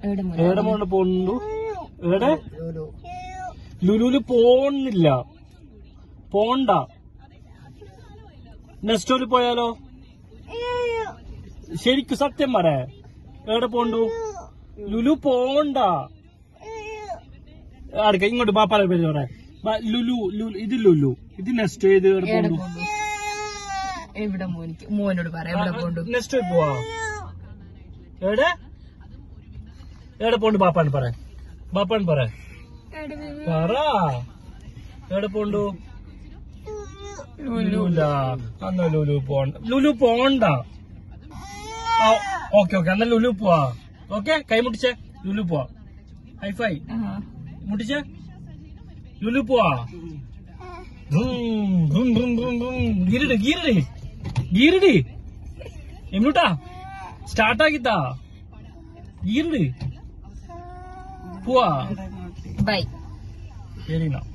എവിടെ മോനെ ഏടെ മോണ്ട് പോണ്ടു ഏടെ ലുലുല് പോണില്ല പോണ്ട നെസ്റ്റോല് പോയാലോ ശരിക്കും സത്യം പറ എവിടെ പോണ്ടു ലുലു പോണ്ട അടുക്ക ഇങ്ങോട്ട് ബാപ്പാലെ പേര് പറയാ ബ- ലുലു ലുലു ഇത് ലുലു ഇത് നെക്സ്റ്റ് ഇത് എവിടെ എവിടെ പോണ്ടു പോണ്ടു എവിടെ മോനിക്ക് മോനോട് പറ എവിടെ പോണ്ടു നെക്സ്റ്റ് പോവാ എവിടെ എവിടെ പോണ്ട് ബാപ്പാൻ പറ ബാപ്പാൻ പറ പറ എവിടെ പോണ്ടു ലുലുല അന്ന് ലുലു പോണ്ട ലുലു പോണ്ട ഓക്കെ ഓക്കെ എന്നാ ലുലു പോവാ ഓക്കെ കൈ മുട്ടിച്ചേ ലുലു പോവാ ഹൈഫൈ ആഹാ. മുട്ടിച്ചേ ലുലു പോവാ ಗೀರಡಿ ಗೀರಡಿ ಗೀರಡಿ ಎಮ್ನುಟಾ ಸ್ಟಾರ್ಟ್ ಆಗಿತ್ತಾ ಗೀರಡಿ ಪುವಾ ബൈ ಹೇಳಿ ನಾವು